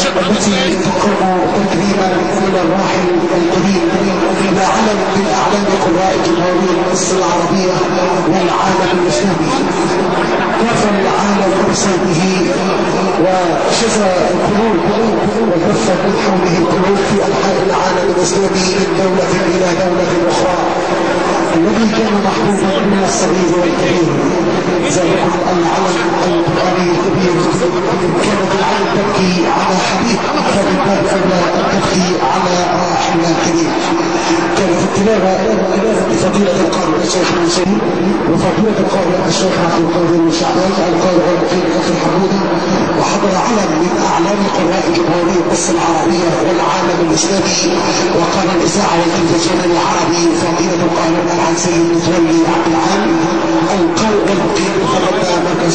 التي تقوم تكريما من الراحل الكريم الى علم من اعلام قراء جمهوريه مصر العربيه والعالم الاسلامي كفى العالم بسببه وشفى القلوب وكفت من حوله القلوب في انحاء العالم الاسلامي من دوله الى دوله اخرى الذي كان محبوبا من الصغير والكبير ذلك العلم القراني الكبير كانت العين تبكي على حبيب فبالباب اولى ان تبكي على راحل الكريم كانت التلاوه لفضيله القارئ الشيخ المنصور وفضيله القارئ الشيخ عبد القادر الشعبان القارئ المقيم في الحموده وحضر علم من اعلام قراء جمهوريه مصر العربيه والعالم الاسلامي وقال الاذاعه والتلفزيون العربي فضيله القارئ عن سيد متولي عبد العال القارئ والمقيم تغطى مركز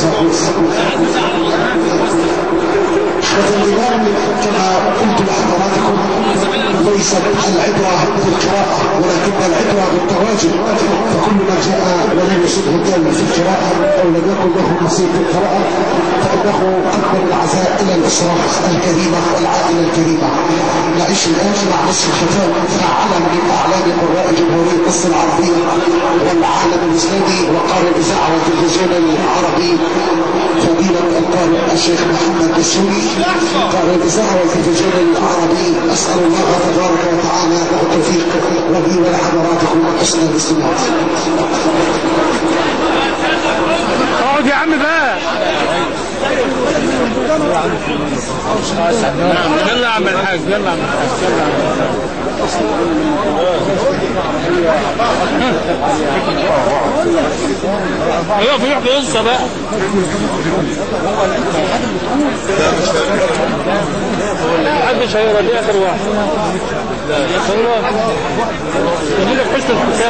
والإمام كما قلت لحضراتكم ليست العبرة بالقراءة ولكن العبرة بالتواجد فكل من جاء ولم يصبه الدم في القراءة أو لم يكن له نصيب في القراءة فإنه قدم العزاء إلى الأسرة الكريمة والعائلة الكريمة نعيش الآن مع نصف الختام مع علم من أعلام قراء جمهورية مصر العربية والعالم الإسلامي وقارئ الإذاعة والتلفزيون العربي فضيلة القارئ الشيخ محمد السوري قارئ الإذاعة والتلفزيون العربي أسأل الله تبارك وتعالى له التوفيق ولي ولحضراتكم وحسن الاستماع اقعد يا عم بقى يلا يا عم الحاج يلا يا عم الحاج يلا يا عم الحاج ايوه في يحكي قصه بقى محدش هيقرا دي اخر واحد والله يجي لك حسن الختام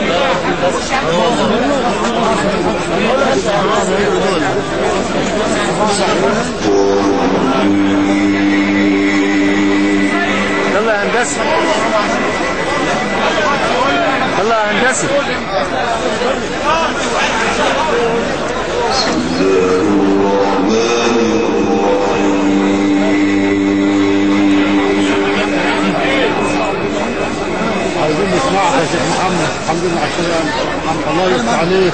يلا يا هندسه يلا يا هندسه عايزين نسمعك يا شيخ محمد الحمد لله على السلامة الله يفتح عليك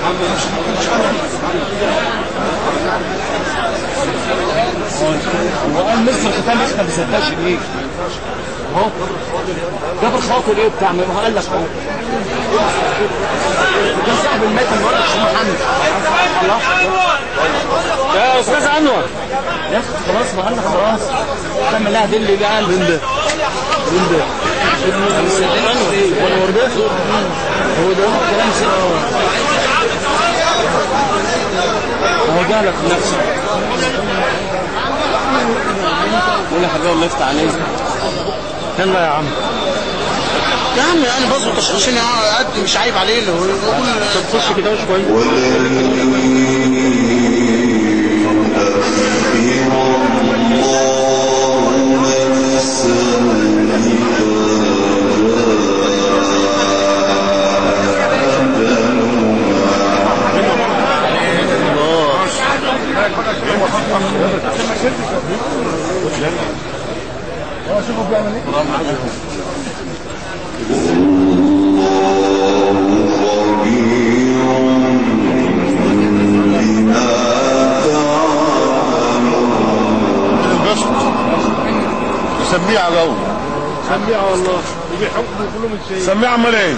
وقال مصر ختام احنا ما بنصدقش ليه اهو جاب الخاطر ايه بتاع ما هو قال لك اهو ده صاحب المتن بيقول لك محمد الله يا استاذ انور يا اخي خلاص ما قال لك خلاص كمل لها دل بقى قال دل دل ده هو ده هو ده كلام سيء هو جالك نفسه قول يا حبيبي الله يفتح عليك يلا يا عم يا عم يعني بظبط عشان قد مش عيب عليه اللي هو يقول طب خش كده شويه سميع جو سميع والله وبيحبوا كلهم الشيء سميع امال ايه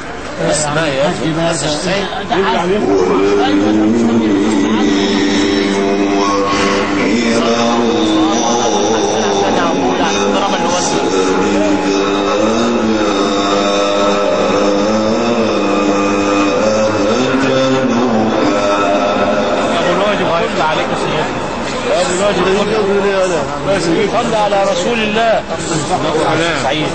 ابو الواجب هيفتح عليك يا سيدي ابو الواجب صلى على رسول الله سعيد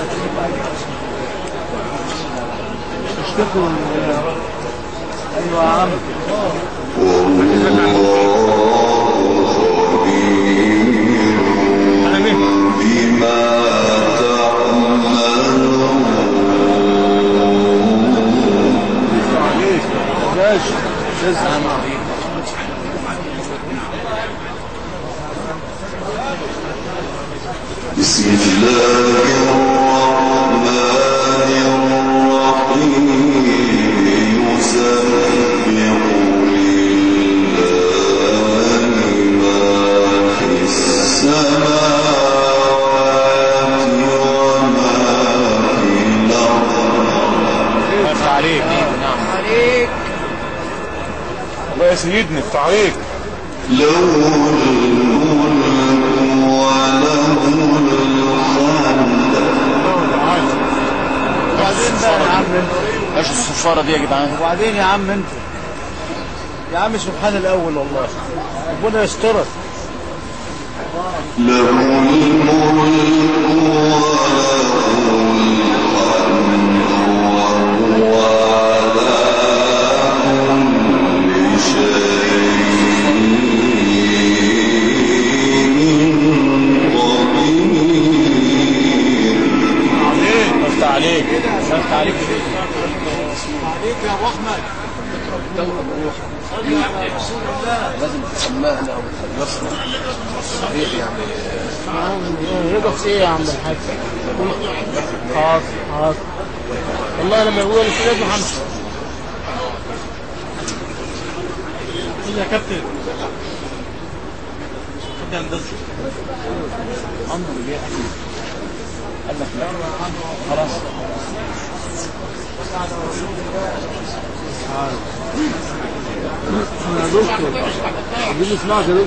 اشتكوا ايوه يا عم انا مين ماشي بسم الله الرحمن الرحيم يسبح لله ما في السماوات وما في الأرض افتح عليك الله يا سيدنا افتح عليك له الملك وله الحمد وبعدين بقى يا عم انت ايش الصفارة دي يا جدعان وبعدين يا عم انت يا عم سبحان الاول والله ربنا يسترك له الملك وله الحمد وهو على كل شيء قدير افتح عليك افتح عليك عليك يا ابو احمد لازم تسمعنا وتخلصنا صحيح يعني رضا في ايه يا عم الحاج حاضر حاضر والله لما يقول الاستاذ محمد يا كابتن خلاص يا دكتور عايزين نسمعك يا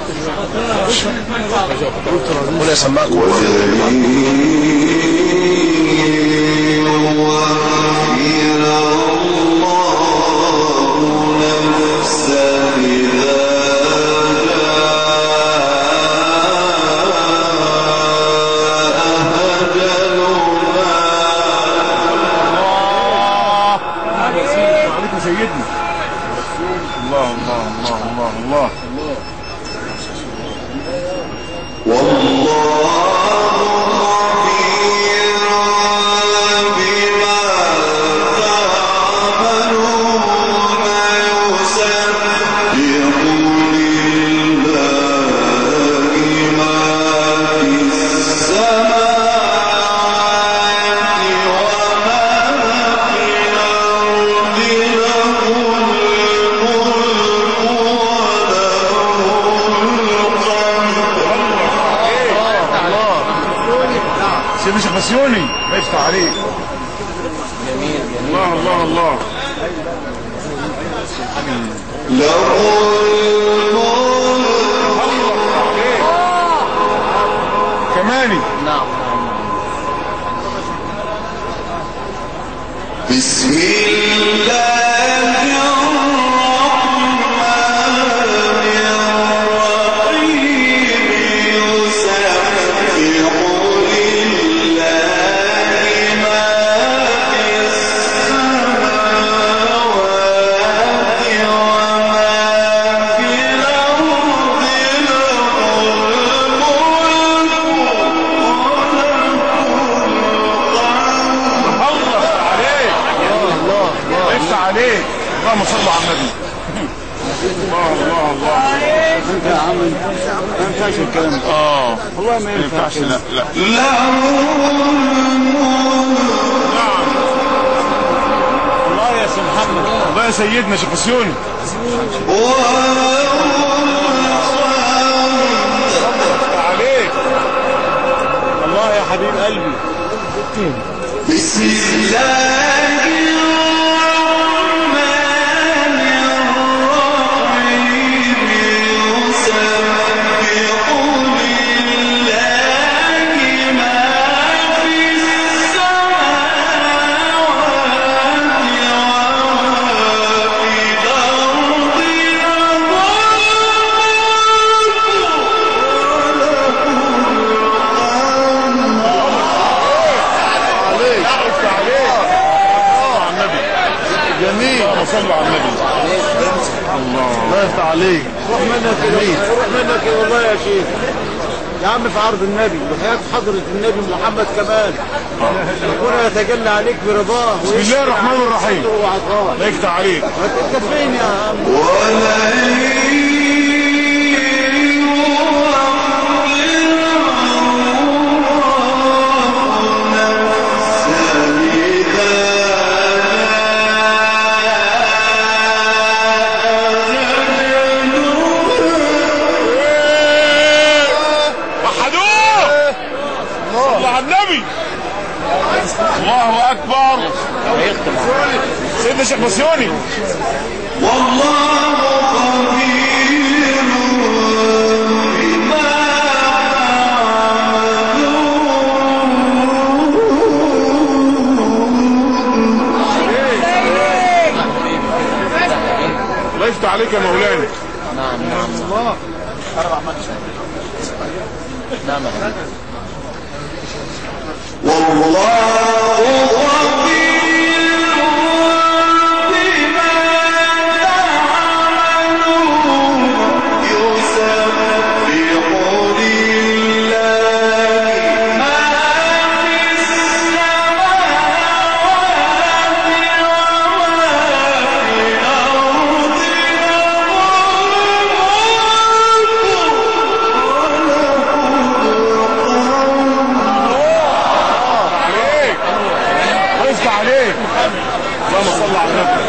دكتور ربنا يسمعك عليك يا سيدنا الله الله الله الله الله سيدنا شيخ بسيوني افتح عليك جميل جميل الله الله الله كماني نعم بسم الله الرحمن الرحيم يسبح لله ما في السماوات وما في الأرض الله عليك الله الله افتح عليك اللهم صل على النبي الله الله الله انت يا عم انت ما ينفعش الكلام ده اه والله ما ما ينفع ينفعش لا لا والله يا سي محمد الله يا سيدنا شيخ بسيوني افتح عليك الله يا حبيب قلبي بسم الله الرحمن الرحيم يسبح لله ما في السماوات وما في الأرض عليك افتح عليك الله على النبي جميل اللهم صل على النبي الله الله يفتح عليك روح منك كده روح منك كده والله يا شيخ يا عم في عرض النبي وحياة حضرة النبي محمد كمال ربنا يتجلى عليك برضاه بسم الله الرحمن الرحيم وعطاه الله يفتح عليك انت فين يا عم ولئن سيدنا شيخ بسيوني والله خبير بما الله يفتح عليك يا مولانا نعم نعم الله نعم والله خبير بما تعملون يسبح لله ما في السماوات وما في الأرض عليك الله يفتح عليك اللهم صل على النبي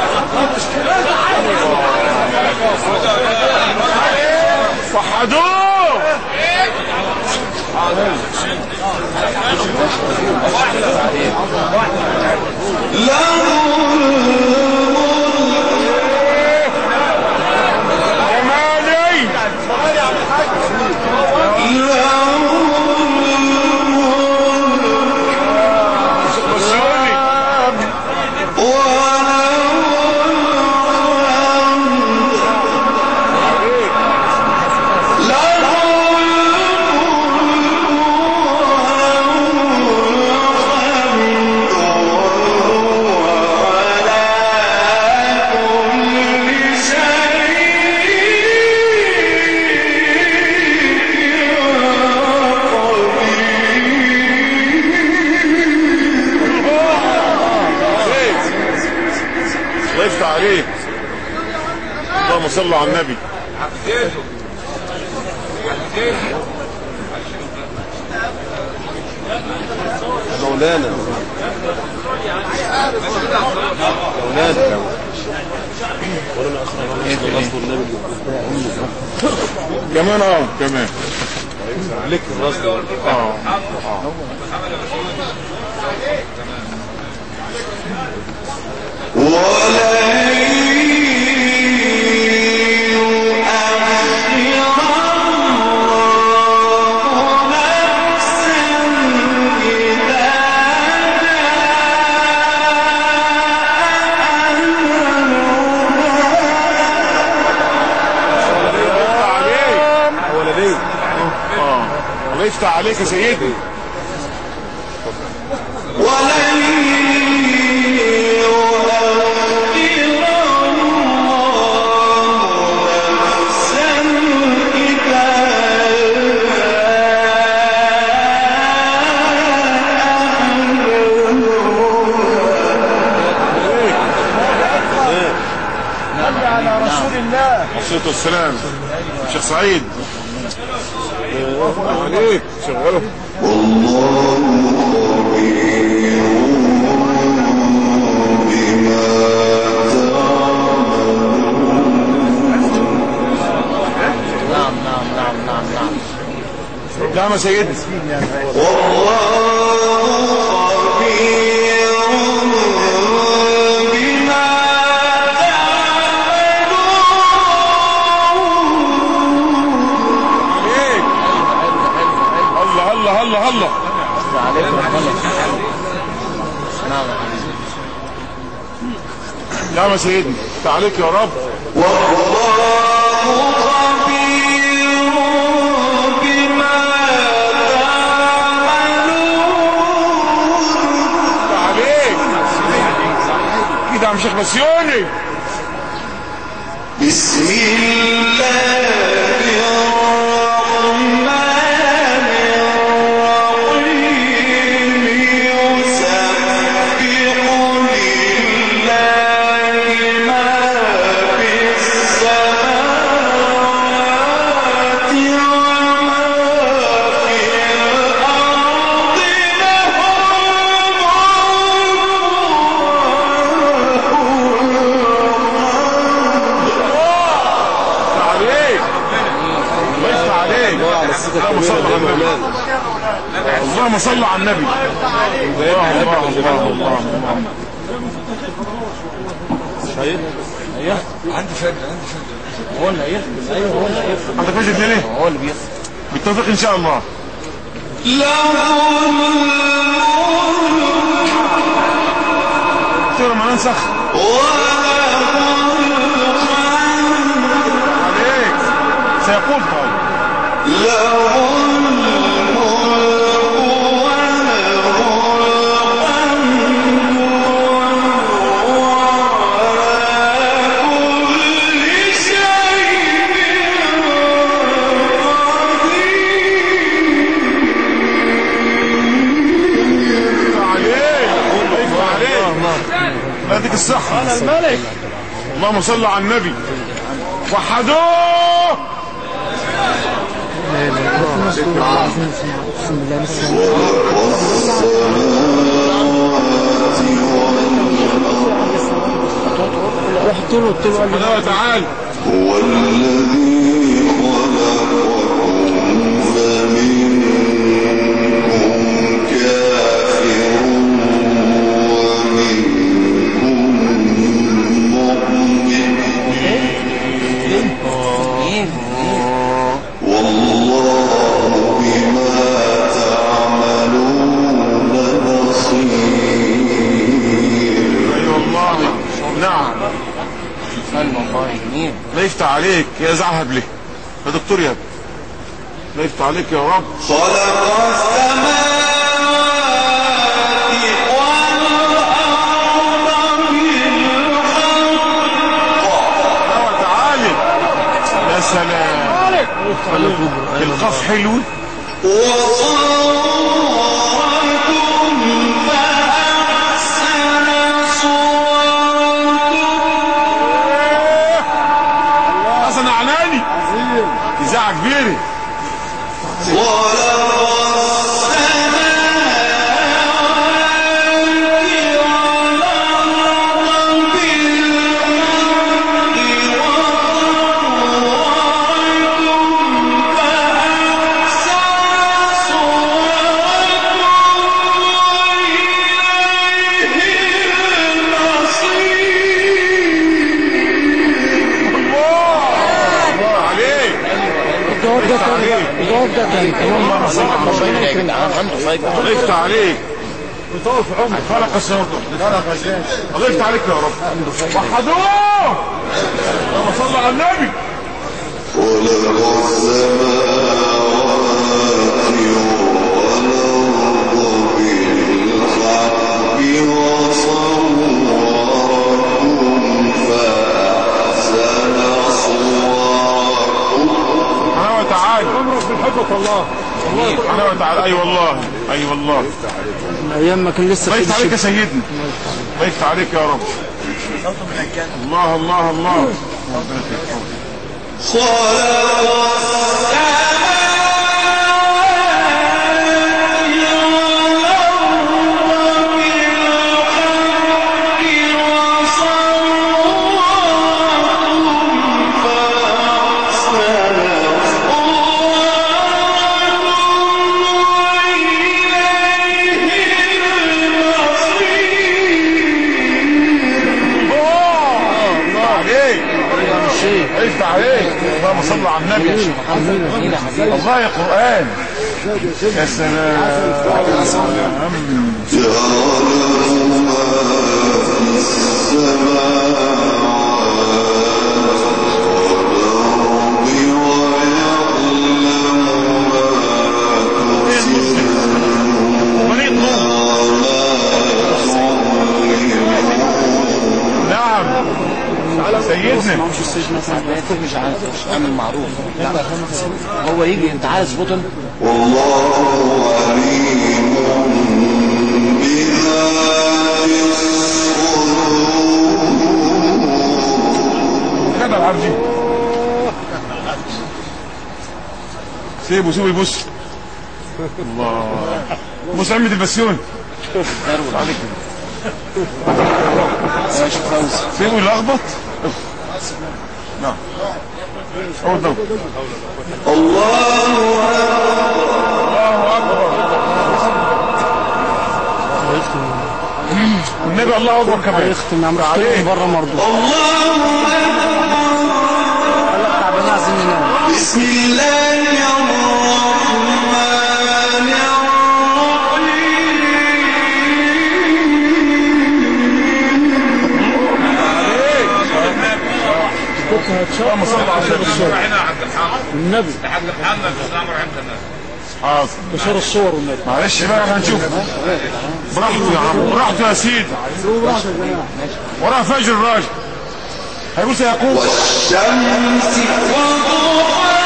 وحدوه جمالي بسيوني الله يفتح عليك اللهم صل على النبي مولانا مولانا كمان اه كمان لك الراس ده اه يفتح عليك ولدي اه الله يفتح عليك يا سيدي الصلاة والسلام شيخ سعيد آه، عليك شغله نعم نعم نعم نعم نعم نعم يا سيدي عليك الله الله الله الله عليك ربنا نعم يا حبيبي نعم يا سيدي تعاليك يا رب عليك كده يا عم شيخ بسيوني بسم الله الرحمن الرحيم يسبح لله ما في السماوات وما في الأرض له عليك الله يفتح عليك اللهم صل على النبي اللهم صل على النبي الله الله الله الله ايه ايوه عندي فن عندي فن هو اللي هيخدم ايوه هو اللي هيخدم عندك وجه اتنين ايه هو اللي بيخدم بالتوفيق ان شاء الله دكتور ما ننسخ عليك سيقول طيب عليك الله عليك لا يديك الصحة أنا الملك اللهم صل على النبي وحدوه رحت له قلت له قال لي لا تعال هو الذي خلقكم فمنكم كافر ومنكم مؤمن والله بما تعملون بصير اي والله نعم قال والله جميل لا يفتح عليك يا زعهب ليه يا دكتور يا ابني لا يفتح عليك يا رب خلق السماوات والأرض بالحق تعالي يا سلام القف حلو وصوركم فأحسن صوركم حسن عناني اذاعه كبيره خلق السماوات والأرض بالحق وصوركم فأحسن صوركم وإليه المصير الله عليك الجواب ده تاني الجواب ده تاني كمان مرة الله ربنا يكرمك عنده فايدة يفتح عليك يطول في عمرك خلق السماوات خلق ازاي الله يفتح عليك يا رب وحدوه اللهم صل على النبي خلق السماوات والأرض بالحق وصوركم فأحسن صوركم سبحانه وتعالى عمرك بالحبة الله سبحانه وتعالى اي والله اي والله ايام ما كان لسه الله في يفتح عليك يا الشباب. سيدنا الله يفتح عليك يا رب الله الله الله خلق الله عليك يفتح عليك اللهم صل على النبي جميل يا حبيبي الله يا قرآن يا سلام جعله ما في السماوات والأرض ويعلم ما تسرون مريض نوم نعم سيدنا مش السجن مثلا مش عارف مش عامل معروف لا هو يجي انت عايز بطن والله عليم بذات الصدور كده العبدي سيبه سيبه يبص الله بص عمة البسيون عليك يا شيخ فوزي سيبه يلخبط نعم اول ضرب الله والنبي الله اكبر كمان يختم يا عم عليه بره مرضو الله قال لك تعبانين عايزين ننام بسم الله الرحمن اللهم صل على النبي النبي حاضر بشار الصور والنبي معلش بقى احنا هنشوف براحته يا عم براحته يا سيدي وراه فجر الراجل هيقول سيقوم والشمس وضحاها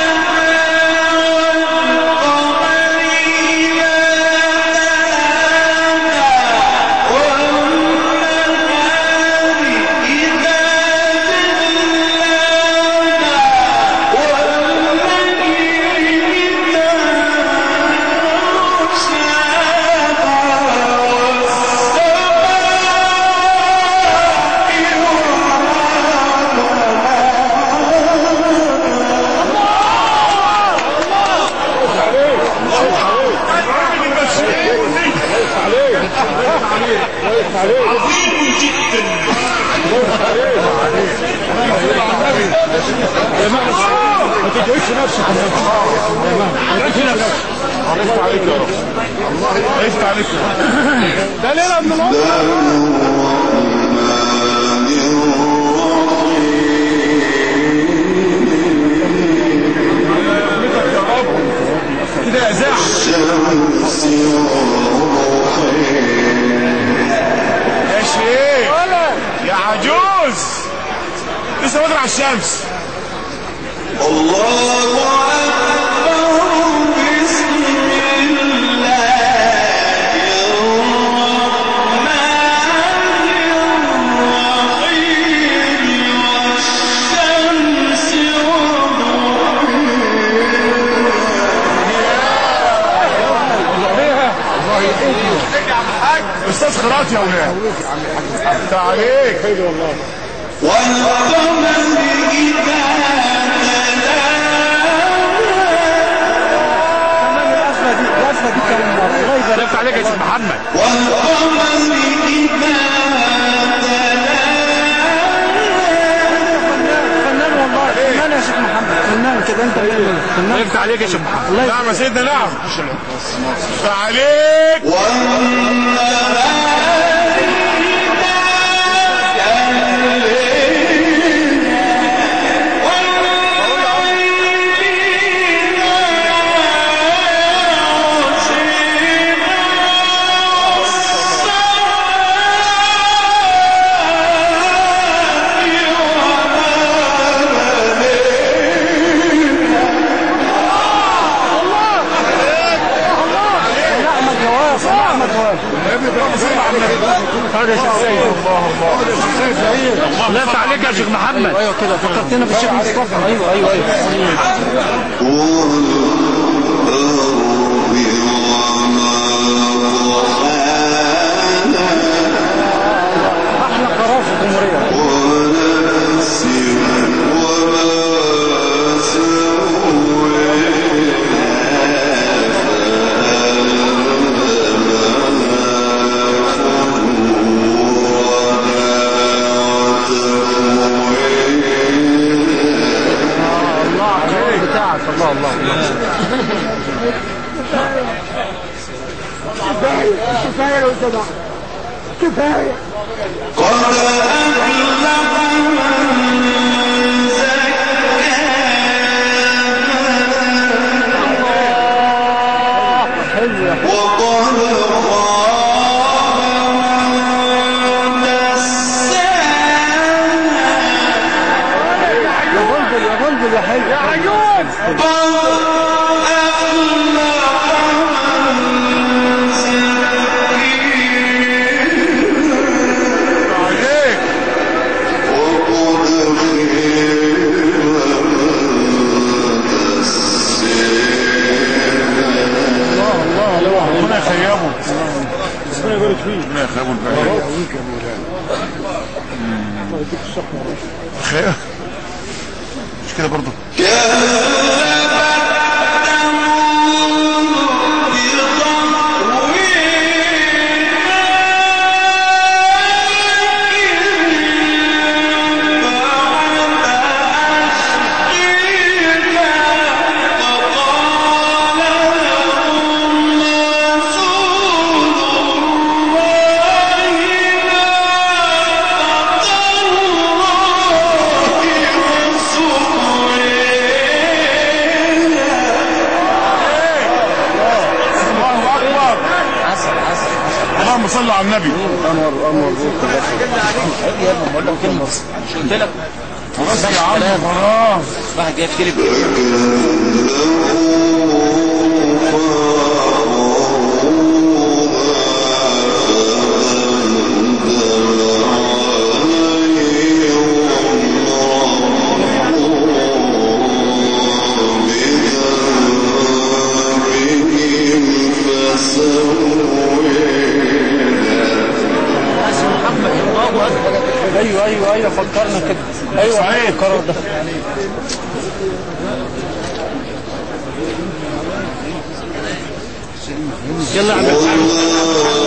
والقمر إذا تلاها والنهار إذا جلاها والليل إذا عظيم جدا ما تجهدش نفسك عرفت عليك يا رب عرفت عليك يا رب ده ليله من العمر كده اذاعه الشمس وضحاها يا شيخ يا عجوز لسه بدري على الشمس الله أكبر بسم الله الرحمن الرحيم والشمس استاذ خراط يا ولاد انت عليك والقمر إذا القفله دي القفله دي كم مره الله يبارك عرفت عليك يا سيد محمد والقمر إذا فنان والله فنان يا شيخ محمد فنان كده انت فنان فنان عرفت عليك يا شيخ محمد الله نعم يا سيدنا نعم عرفت عليك والنهار احمد نواف احمد نواف هذا شيخ سيد الله يفتح عليك يا شيخ محمد ايوه كده فكرتنا بالشيخ مصطفى ايوه ايوه ايوه احلى قرار في الجمهوريه الله عليك بتاعك الله الله كفايه لو سمحت كفايه قد أفلح من زكاها حلو يا وقد خاب من دساها يا بلبل يا بلبل يا حلو يا عيون قد أفلح من زكاها عليك وقد ربنا يخيبه ربنا يبارك فيك ربنا يخيبه البعيد خير مش كده برضه كذبت ثمود بطغويها صلى على النبي انور انور يا ابني بقول لك كلمه مش قلت لك خلاص يا عم خلاص واحد جاي يفتري ايوه ايوه ايوه فكرنا كده ايوه صحيح. القرار ده يلا يا عم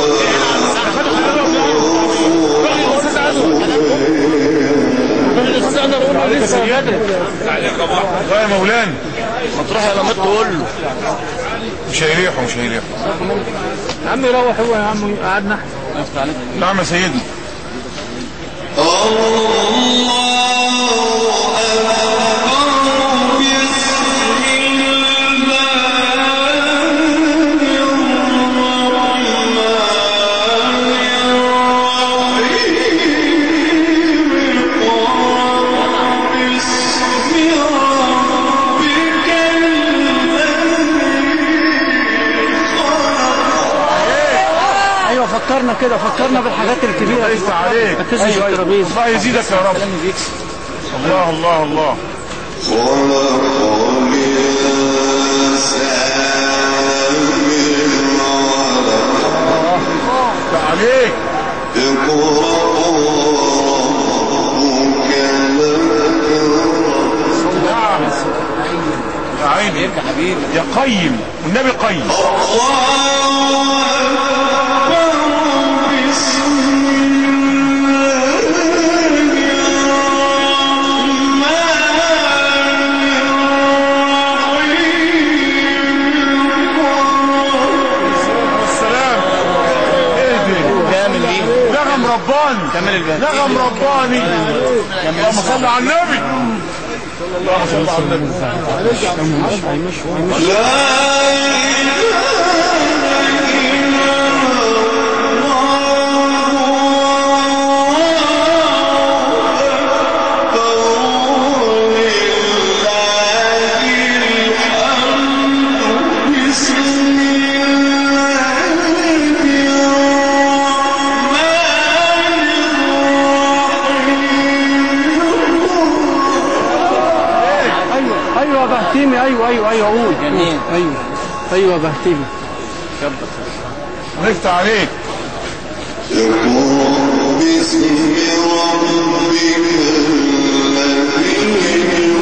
الاستاذ انا بقول له لسه لا يا مولانا ما تروح يا لمات تقول له مش هيريحوا مش هيريحوا يا عم يروح هو يا عم قعدنا احنا نعم يا سيدنا ايوه فكرنا كده فكرنا بالحاجات الكبيره ليس عليك ركزوا في أيوة، أيوة. الترابيزه الله يزيدك يا رب كلام بيكسب الله الله الله عليك نعم يا عيني يا حبيبي يا قيم والنبي قيم والسلام اهدي كامل مين نغم رباني كامل البهدي نغم رباني اللهم صل على النبي اللهم صل على النبي ايوه ايوه بهتيمي ايوه ايوه ايوه قول جميل. ايوه ايوه بهتيمي نفتح عليك بسم ربك الذي